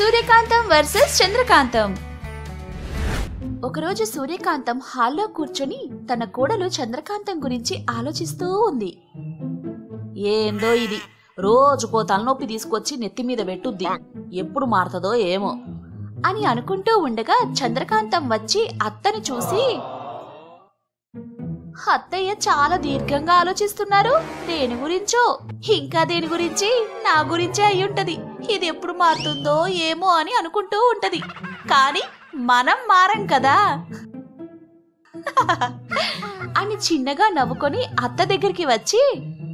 సూర్యకాంతం versus చంద్రకాంతం ఒకరోజు సూర్యకాంతం హాల్లో కూర్చొని తన కోడలు చంద్రకాంతం గురించి ఆలోచిస్తూ ఉంది ఏందో ఇది రోజుకో తలనొప్పి తీసుకొచ్చి నెత్తి మీద పెట్టుద్ది ఎప్పుడు మారుతుందో ఏమో అని అనుకుంటూ ఉండగా చంద్రకాంతం వచ్చి అత్తని చూసి అత్తయ్య చాలా దీర్ఘంగా ఆలోచిస్తున్నారు దేని గురించో ఇంకా దేని గురించి నా గురించే అయ్యుంటది ఇది ఎప్పుడు మారుతుందో ఏమో అని అనుకుంటూ ఉంటది కానీ మనం మారం కదా అని చిన్నగా నవ్వుకొని అత్త దగ్గరికి వచ్చి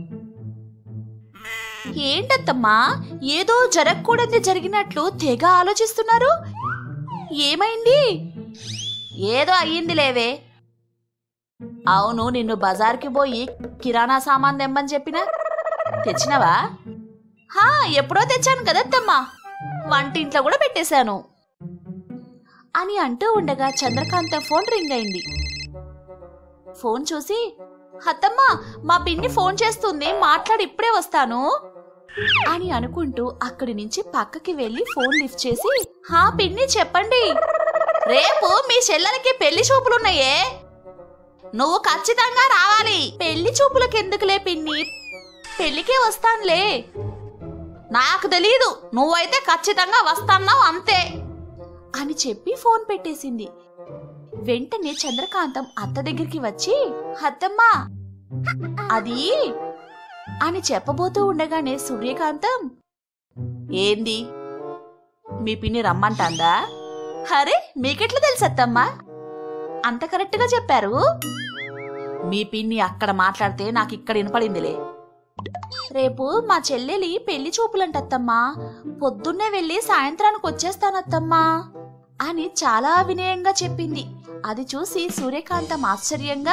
ఏంటత్తమ్మా ఏదో జరగకూడదు జరిగినట్లు తెగ ఆలోచిస్తున్నారు ఏమైంది ఏదో అయ్యింది లేవే అవును నిన్ను బజార్కి పోయి కిరాణా సామాన్ తెమ్మని చెప్పిన తెచ్చినవా హా ఎప్పుడో తెచ్చాను కదత్తమ్మా వంటింట్లో కూడా పెట్టేశాను అని అంటూ ఉండగా చంద్రకాంత ఫోన్ రింగ్ అయింది ఫోన్ చూసి అత్తమ్మ మా పిన్ని ఫోన్ చేస్తుంది మాట్లాడి ఇప్పుడే వస్తాను అని అనుకుంటూ అక్కడి నుంచి పక్కకి వెళ్లి ఫోన్ లిఫ్ట్ చేసి హా పిన్ని చెప్పండి రేపు మీ చెల్లెలకి పెళ్లి చూపులున్నాయే నువ్వు ఖచ్చితంగా రావాలి పెళ్లి చూపులకు ఎందుకులే పిన్ని పెళ్లికే వస్తానులే నాకు తెలీదు నువ్వైతే ఖచ్చితంగా వస్తాన్నావు అంతే అని చెప్పి ఫోన్ పెట్టేసింది వెంటనే చంద్రకాంతం అత్త దగ్గరికి వచ్చి అత్తమ్మా అది అని చెప్పబోతూ ఉండగానే సూర్యకాంతం ఏంది మీ పిన్ని రమ్మంటాందా అరే మీకెట్లా తెలుసు అత్తమ్మా అంత కరెక్ట్ గా చెప్పారు మీ పిన్ని అక్కడ మాట్లాడితే నాకు ఇక్కడ వినపడిందిలే రేపు మా చెల్లెలి పెళ్లి చూపులంటత్తమ్మా పొద్దున్నే వెళ్ళి సాయంత్రానికి వచ్చేస్తానత్తమ్మా అని చాలా వినయంగా చెప్పింది అది చూసి సూర్యకాంతం ఆశ్చర్యంగా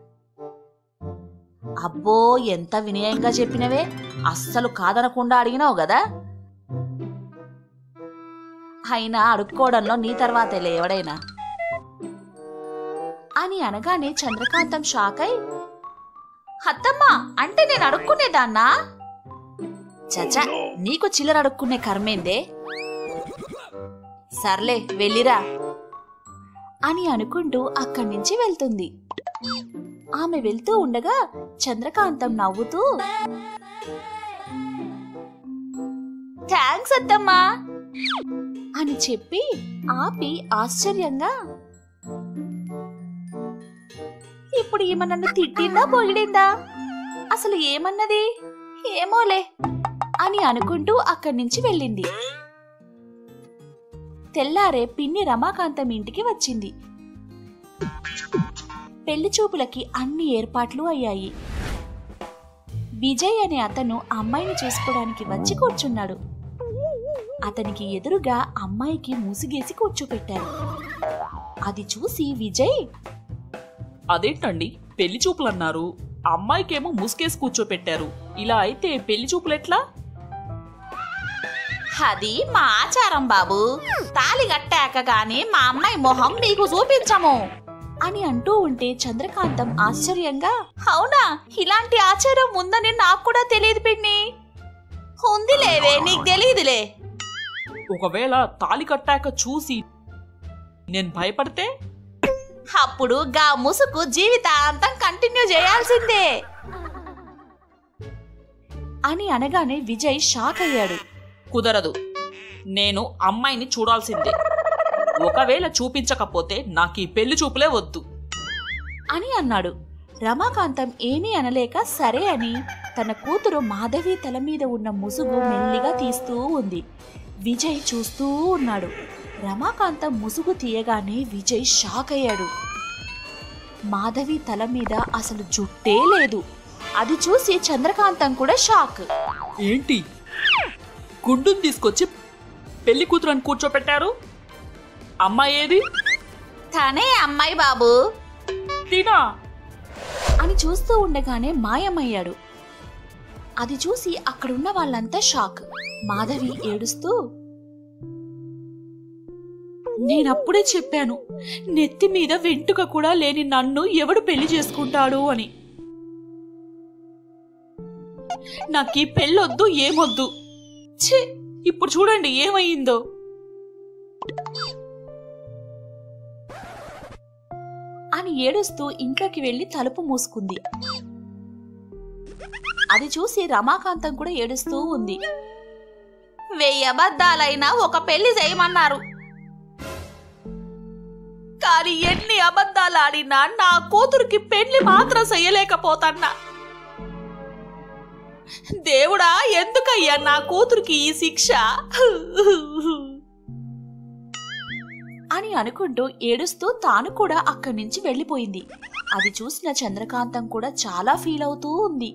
అబ్బో ఎంత వినయంగా చెప్పినవే అస్సలు కాదనకుండా అడిగినావు కదా అయినా అడుక్కోవడంలో నీ తర్వాతేలే ఎవడైనా అని అనగానే చంద్రకాంతం షాక్ అయి అత్తమ్మా అంటే నేను అడుక్కునేదాన్నా చచా నీకు చిల్లర అడుక్కునే కర్మేందే సర్లే వెళ్ళిరా అని అనుకుంటూ అక్కడి నుంచి వెళ్తుంది ఆమె వెళ్తూ ఉండగా చంద్రకాంతం నవ్వుతూ థ్యాంక్స్ అత్తమ్మా అని చెప్పి ఆపి ఆశ్చర్యంగా ఇప్పుడు ఈమె నన్ను తిట్టిందా పొగిడిందా అసలు ఏమన్నది ఏమోలే అని అనుకుంటూ అక్కడి నుంచి వెళ్ళింది తెల్లారే పిన్ని రమాకాంతం ఇంటికి వచ్చింది పెళ్లి చూపులకి అన్ని ఏర్పాట్లు అయ్యాయి విజయ్ అనే అతను అమ్మాయిని చూసుకోవడానికి వచ్చి కూర్చున్నాడు అతనికి ఎదురుగా అమ్మాయికి ముసుగేసి కూర్చోపెట్టారు అది చూసి విజయ్ అదేంటండి పెళ్లి చూపులు అన్నారు అమ్మాయికేమో ముసుకేసి కూర్చోపెట్టారు ఇలా అయితే పెళ్లి చూపులు ఎట్లా అది మా ఆచారం బాబు తాలి కట్టాక గాని మా అమ్మాయి మొహం మీకు చూపించము అని అంటూ ఉంటే చంద్రకాంతం ఆశ్చర్యంగా అవునా ఇలాంటి ఆచారం ఉందని నాకు కూడా తెలియదు పిన్ని ఉంది లేవే నీకు తెలియదులే ఒకవేళ తాలి కట్టాక చూసి నేను భయపడితే అప్పుడు గా ముసుగు జీవితాంతం కంటిన్యూ చేయాల్సిందే అని అనగానే విజయ్ షాక్ అయ్యాడు కుదరదు నేను అమ్మాయిని చూడాల్సిందే ఒకవేళ చూపించకపోతే నాకు ఈ పెళ్లి చూపులే వద్దు అని అన్నాడు రమాకాంతం ఏమీ అనలేక సరే అని తన కూతురు మాధవి తల మీద ఉన్న ముసుగు మెల్లిగా తీస్తూ ఉంది విజయ్ చూస్తూ ఉన్నాడు రమాకాంతం ముసుగు తీయగానే విజయ్ షాక్ అయ్యాడు మాధవి తల మీద అసలు జుట్టే లేదు అది చూసి చంద్రకాంతం కూడా షాక్ ఏంటి గుండుని తీసుకొచ్చి పెళ్లి కూతురని కూర్చోపెట్టారు అమ్మాయి ఏది తనే అమ్మాయి బాబు తినా అని చూస్తూ ఉండగానే మాయమయ్యాడు అది చూసి అక్కడున్న వాళ్ళంతా షాక్ మాధవి ఏడుస్తూ నేనప్పుడే చెప్పాను నెత్తి మీద వెంటుక కూడా లేని నన్ను ఎవడు పెళ్లి చేసుకుంటాడు అని నాకు ఈ పెళ్ళొద్దు ఏమొద్దు ఛే ఇప్పుడు చూడండి ఏమయ్యిందో ఏడుస్తూ ఇంట్లోకి వెళ్లి తలుపు మూసుకుంది అది చూసి రమాకాంతం కూడా ఏడుస్తూ ఉంది వెయ్యి అబద్ధాలైనా ఒక పెళ్లి చేయమన్నారు కానీ ఎన్ని అబద్ధాలు ఆడినా నా కూతురికి పెళ్లి మాత్రం చెయ్యలేకపోతన్నా దేవుడా ఎందుకయ్యా నా కూతురికి ఈ శిక్ష అని అనుకుంటూ ఏడుస్తూ తాను కూడా అక్కడి నుంచి వెళ్ళిపోయింది అది చూసిన చంద్రకాంతం కూడా చాలా ఫీల్ అవుతూ ఉంది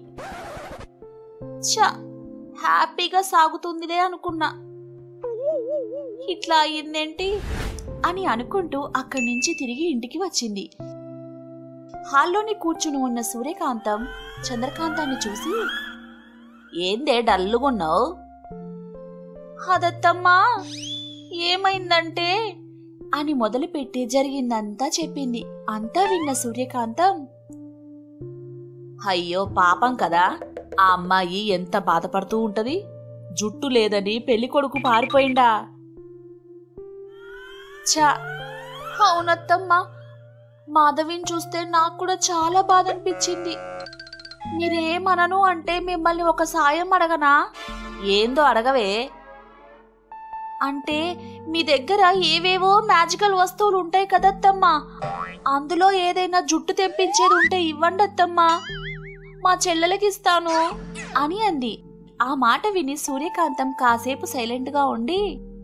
ఛ హ్యాపీగా సాగుతుందిలే అనుకున్నా ఇట్లా అయ్యిందేంటి అని అనుకుంటూ అక్కడి నుంచి తిరిగి ఇంటికి వచ్చింది హాల్లోని కూర్చుని ఉన్న సూర్యకాంతం చంద్రకాంతాన్ని చూసి ఏందే డల్లుగున్నావు అదత్తమ్మా ఏమైందంటే అని మొదలుపెట్టి జరిగిందంతా చెప్పింది అంతా విన్న సూర్యకాంతం అయ్యో పాపం కదా ఆ అమ్మాయి ఎంత బాధపడుతూ ఉంటది జుట్టు లేదని పెళ్లి కొడుకు పారిపోయిండా చా అవునత్తమ్మా మాధవిని చూస్తే నాకు కూడా చాలా బాధ అనిపించింది మీరేమనను అంటే మిమ్మల్ని ఒక సాయం అడగనా ఏందో అడగవే అంటే మీ దగ్గర ఏవేవో మ్యాజికల్ వస్తువులు ఉంటాయి కదత్తమ్మా అందులో ఏదైనా జుట్టు తెప్పించేది ఉంటే ఇవ్వండి అత్తమ్మా మా చెల్లెలకి ఇస్తాను అని అంది ఆ మాట విని సూర్యకాంతం కాసేపు సైలెంట్గా ఉండి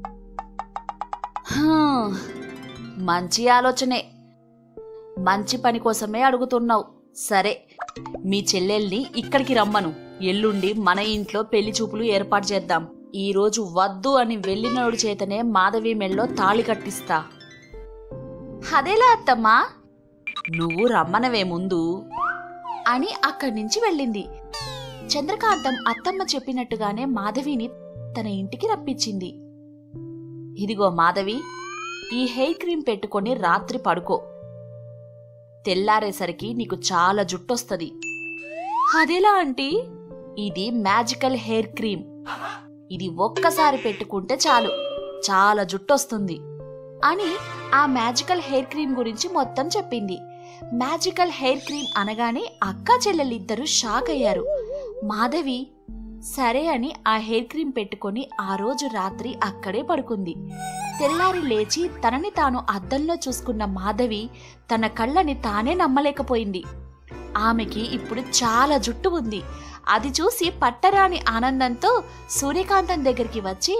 హ్మ్, మంచి ఆలోచనే మంచి పని కోసమే అడుగుతున్నావు సరే మీ చెల్లెల్ని ఇక్కడికి రమ్మను ఎల్లుండి మన ఇంట్లో పెళ్లి చూపులు ఏర్పాటు చేద్దాం ఈ రోజు వద్దు అని వెళ్ళినోడు చేతనే మాధవి మెళ్ళో తాళి కట్టిస్తా అదేలా అత్తమ్మా నువ్వు రమ్మనవే ముందు అని అక్కడి నుంచి వెళ్ళింది చంద్రకాంతం అత్తమ్మ చెప్పినట్టుగానే మాధవిని తన ఇంటికి రప్పించింది ఇదిగో మాధవి ఈ హెయిర్ క్రీమ్ పెట్టుకొని రాత్రి పడుకో తెల్లారేసరికి నీకు చాలా జుట్టొస్తది అదేలా ఆంటీ ఇది మ్యాజికల్ హెయిర్ క్రీమ్ ఇది ఒక్కసారి పెట్టుకుంటే చాలు చాలా జుట్టొస్తుంది అని ఆ మ్యాజికల్ హెయిర్ క్రీమ్ గురించి మొత్తం చెప్పింది మ్యాజికల్ హెయిర్ క్రీమ్ అనగానే అక్క చెల్లెలిద్దరూ షాక్ అయ్యారు మాధవి సరే అని ఆ హెయిర్ క్రీమ్ పెట్టుకొని ఆ రోజు రాత్రి అక్కడే పడుకుంది తెల్లారి లేచి తనని తాను అద్దంలో చూసుకున్న మాధవి తన కళ్ళని తానే నమ్మలేకపోయింది ఆమెకి ఇప్పుడు చాలా జుట్టు ఉంది అది చూసి పట్టరాని ఆనందంతో సూర్యకాంతం దగ్గరికి వచ్చి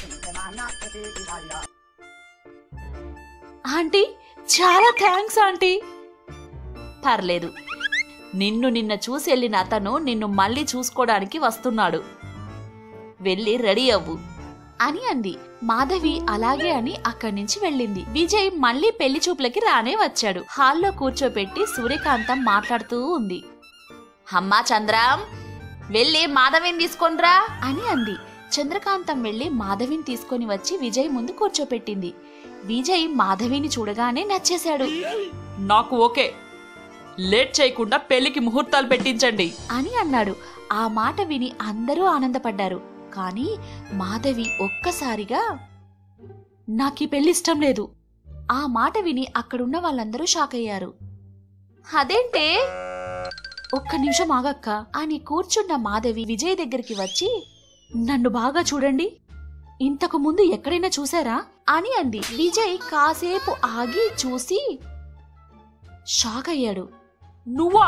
ఆంటీ చాలా థ్యాంక్స్ ఆంటీ పర్లేదు నిన్ను నిన్న చూసి వెళ్ళిన అతను నిన్ను మళ్ళీ చూసుకోవడానికి వస్తున్నాడు వెళ్ళి రెడీ అవ్వు అని అంది మాధవి అలాగే అని అక్కడి నుంచి వెళ్ళింది విజయ్ మళ్ళీ పెళ్లి చూపులకి రానే వచ్చాడు హాల్లో కూర్చోపెట్టి సూర్యకాంతం మాట్లాడుతూ ఉంది అమ్మా చంద్రం వెళ్ళి మాధవిని తీసుకొనిరా అని అంది చంద్రకాంతం వెళ్లి మాధవిని తీసుకొని వచ్చి విజయ్ ముందు కూర్చోపెట్టింది విజయ్ మాధవిని చూడగానే నచ్చేశాడు నాకు ఓకే లేట్ చేయకుండా పెళ్లికి ముహూర్తాలు పెట్టించండి అని అన్నాడు ఆ మాట విని అందరూ ఆనందపడ్డారు కానీ మాధవి ఒక్కసారిగా నాకీ పెళ్లిష్టం లేదు ఆ మాట విని అక్కడున్న వాళ్ళందరూ షాక్ అయ్యారు అదేంటే ఒక్క నిమిషం ఆగక్క అని కూర్చున్న మాధవి విజయ్ దగ్గరికి వచ్చి నన్ను బాగా చూడండి ఇంతకు ముందు ఎక్కడైనా చూసారా అని అంది విజయ్ కాసేపు ఆగి చూసి షాక్ అయ్యాడు నువ్వా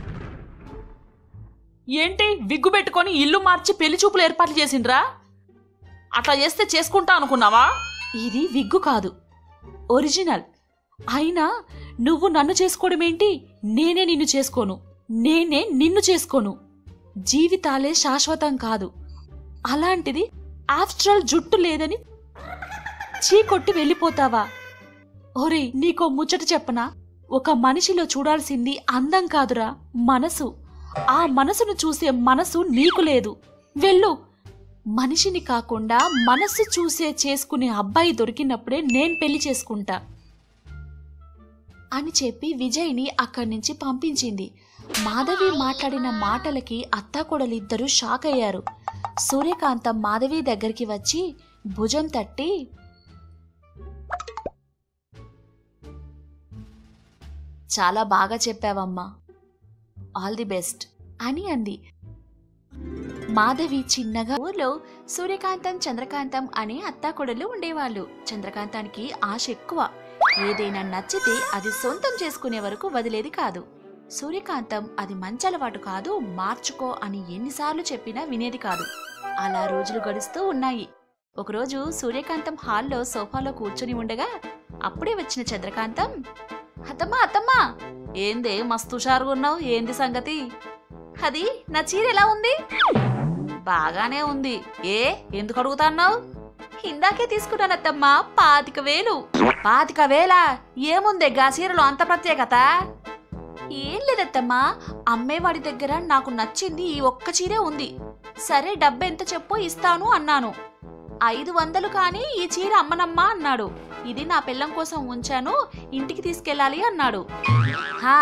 ఏంటి విగ్గు పెట్టుకొని ఇల్లు మార్చి పెళ్లి చూపులు ఏర్పాట్లు చేసిండ్రా అట్లా చేస్తే చేసుకుంటా అనుకున్నావా ఇది విగ్గు కాదు ఒరిజినల్ అయినా నువ్వు నన్ను చేసుకోవడమేంటి నేనే నిన్ను చేసుకోను నేనే నిన్ను చేసుకోను జీవితాలే శాశ్వతం కాదు అలాంటిది ఆఫ్టరల్ జుట్టు లేదని చీకొట్టి వెళ్ళిపోతావా ఒరే నీకో ముచ్చట చెప్పనా ఒక మనిషిలో చూడాల్సింది అందం కాదురా మనసు ఆ మనసును చూసే మనసు నీకు లేదు వెళ్ళు మనిషిని కాకుండా మనస్సు చూసే చేసుకునే అబ్బాయి దొరికినప్పుడే నేను పెళ్లి చేసుకుంటా అని చెప్పి విజయ్ని అక్కడి నుంచి పంపించింది మాధవి మాట్లాడిన మాటలకి అత్తాకొడలిద్దరూ షాక్ అయ్యారు సూర్యకాంతం మాధవి దగ్గరికి వచ్చి భుజం తట్టి చాలా బాగా చెప్పావమ్మా ఆల్ ది బెస్ట్ అని అంది మాధవి చిన్నగా ఊర్లో సూర్యకాంతం చంద్రకాంతం అనే అత్తాకొడలు ఉండేవాళ్ళు చంద్రకాంతానికి ఆశ ఎక్కువ ఏదైనా నచ్చితే అది సొంతం చేసుకునే వరకు వదిలేది కాదు సూర్యకాంతం అది మంచి అలవాటు కాదు మార్చుకో అని ఎన్నిసార్లు చెప్పినా వినేది కాదు అలా రోజులు గడుస్తూ ఉన్నాయి ఒకరోజు సూర్యకాంతం హాల్లో సోఫాలో కూర్చుని ఉండగా అప్పుడే వచ్చిన చంద్రకాంతం అత్తమ్మా అత్తమ్మా ఏందే మస్తు హుషారుగా ఉన్నావు ఏంది సంగతి అది నా చీర ఎలా ఉంది బాగానే ఉంది ఏ ఎందుకు అడుగుతాన్నావు ఇందాకే తీసుకున్నాను అత్తమ్మా పాతిక వేలు పాతిక వేల ఏముంది గా చీరలో అంత ప్రత్యేకత ఏం లేదత్తమ్మా అమ్మేవాడి దగ్గర నాకు నచ్చింది ఈ ఒక్క చీరే ఉంది సరే డబ్బెంత చెప్పు ఇస్తాను అన్నాను ఐదు వందలు కానీ ఈ చీర అమ్మనమ్మా అన్నాడు ఇది నా పిల్లం కోసం ఉంచాను ఇంటికి తీసుకెళ్ళాలి అన్నాడు హా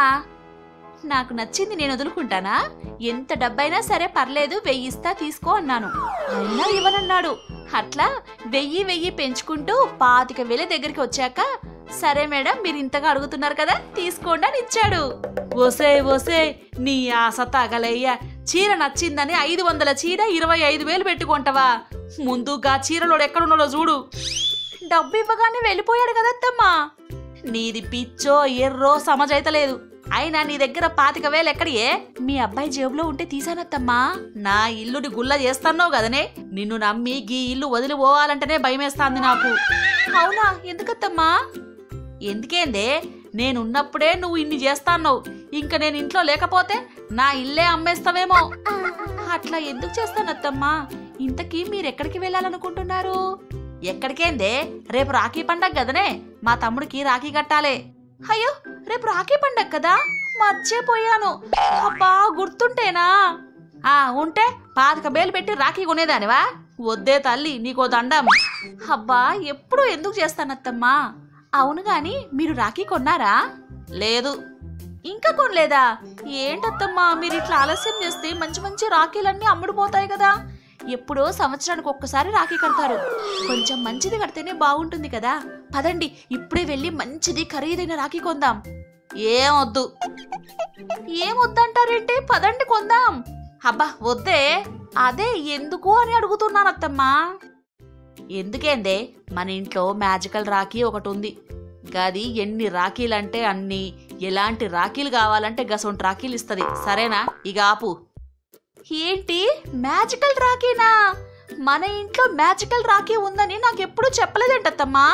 నాకు నచ్చింది నేను వదులుకుంటానా ఎంత డబ్బైనా సరే పర్లేదు వెయ్యిస్తా తీసుకో అన్నాను అయినా ఇవ్వనన్నాడు అట్లా వెయ్యి వెయ్యి పెంచుకుంటూ పాతిక వేల దగ్గరికి వచ్చాక సరే మేడం మీరు ఇంతగా అడుగుతున్నారు కదా తీసుకోండి అని ఇచ్చాడు ఓసే ఓసే నీ ఆశ తగలయ్యా చీర నచ్చిందని ఐదు వందల చీర ఇరవై ఐదు వేలు పెట్టుకుంటావా ముందుగా చీరలోడు ఎక్కడున్నాడో చూడు డబ్బు ఇవ్వగానే వెళ్ళిపోయాడు కదత్తమ్మా నీది పిచ్చో ఎర్రో సమజైతలేదు అయినా నీ దగ్గర పాతిక వేలు ఎక్కడియే మీ అబ్బాయి జేబులో ఉంటే తీసానత్తమ్మా నా ఇల్లుని గుల్ల చేస్తున్నావు కదనే నిన్ను నమ్మి గీ ఇల్లు వదిలి పోవాలంటేనే భయమేస్తాంది నాకు అవునా ఎందుకత్తమ్మా ఎందుకేందే నేనున్నప్పుడే నువ్వు ఇన్ని చేస్తాన్నావు ఇంక నేను ఇంట్లో లేకపోతే నా ఇల్లే అమ్మేస్తావేమో అట్లా ఎందుకు చేస్తానత్తమ్మా ఇంతకీ మీరెక్కడికి వెళ్ళాలనుకుంటున్నారు ఎక్కడికేందే రేపు రాఖీ పండగ కదనే మా తమ్ముడికి రాఖీ కట్టాలే అయ్యో రేపు రాఖీ పండగ కదా మర్చిపోయాను అబ్బా గుర్తుంటేనా ఆ ఉంటే పాతిక బేలు పెట్టి రాఖీ కొనేదానివా వద్దే తల్లి నీకో దండం అబ్బా ఎప్పుడు ఎందుకు చేస్తానత్తమ్మా అవును గాని మీరు రాఖీ కొన్నారా లేదు ఇంకా కొనలేదా ఏంటత్తమ్మా మీరు ఇట్లా ఆలస్యం చేస్తే మంచి మంచి రాఖీలన్నీ అమ్ముడుపోతాయి కదా ఎప్పుడో సంవత్సరానికి ఒక్కసారి రాఖీ కడతారు కొంచెం మంచిది కడితేనే బాగుంటుంది కదా పదండి ఇప్పుడే వెళ్ళి మంచిది ఖరీదైన రాఖీ కొందాం ఏం వద్దు ఏం వద్దంటారేంటి పదండి కొందాం అబ్బా వద్దే అదే ఎందుకు అని అడుగుతున్నానత్తమ్మా ఎందుకేందే మన ఇంట్లో మ్యాజికల్ రాఖీ ఒకటి ఉంది గది ఎన్ని రాఖీలంటే అన్ని ఎలాంటి రాఖీలు కావాలంటే గసొంటి రాఖీలు ఇస్తది సరేనా ఇక ఆపు ఏంటి మ్యాజికల్ రాఖీనా మన ఇంట్లో మ్యాజికల్ రాఖీ ఉందని నాకెప్పుడు చెప్పలేదేంటత్తమ్మా